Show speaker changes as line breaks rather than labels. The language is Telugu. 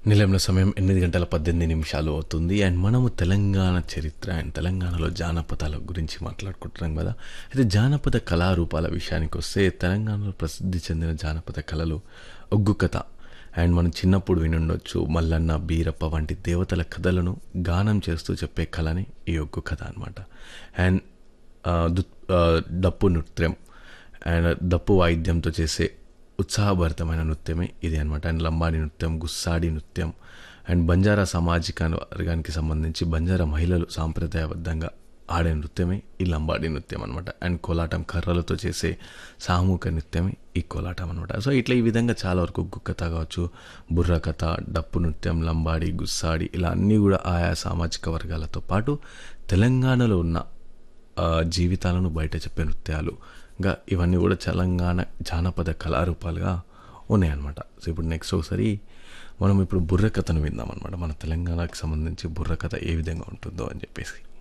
నిలయంలో సమయం ఎనిమిది గంటల పద్దెనిమిది నిమిషాలు అవుతుంది అండ్ మనము తెలంగాణ చరిత్ర అండ్ తెలంగాణలో జానపదాల గురించి మాట్లాడుకుంటున్నాం కదా అయితే జానపద కళారూపాల విషయానికి వస్తే తెలంగాణలో ప్రసిద్ధి చెందిన జానపద కళలు ఒగ్గు కథ అండ్ మనం చిన్నప్పుడు వినుండొచ్చు మల్లన్న బీరప్ప వంటి దేవతల కథలను గానం చేస్తూ చెప్పే కళని ఈ ఒగ్గు కథ అనమాట అండ్ ఆ, దు- ఆ, డప్పు నృత్యం అండ్ డప్పు వాయిద్యంతో చేసే ఉత్సాహభరితమైన నృత్యమే ఇది అనమాట అండ్ లంబాడి నృత్యం గుస్సాడి నృత్యం అండ్ బంజారా సామాజిక వర్గానికి సంబంధించి బంజారా మహిళలు సాంప్రదాయబద్ధంగా ఆడే నృత్యమే ఈ లంబాడి నృత్యం అనమాట అండ్ కోలాటం కర్రలతో చేసే సామూహిక నృత్యమే ఈ కోలాటం అనమాట సో ఇట్లా ఈ విధంగా చాలా వరకు ఒగ్గు కథ కావచ్చు బుర్ర కథ డప్పు నృత్యం లంబాడి గుస్సాడి ఇలా అన్నీ కూడా ఆయా సామాజిక వర్గాలతో పాటు తెలంగాణలో ఉన్న ఆ, జీవితాలను బయట చెప్పే నృత్యాలుగా ఇవన్నీ కూడా తెలంగాణ జానపద కళారూపాలుగా ఉన్నాయన్నమాట సో ఇప్పుడు నెక్స్ట్ ఒకసారి మనం ఇప్పుడు బుర్ర కథను విందాం అనమాట మన తెలంగాణకి సంబంధించి బుర్ర కథ ఏ విధంగా ఉంటుందో అని చెప్పేసి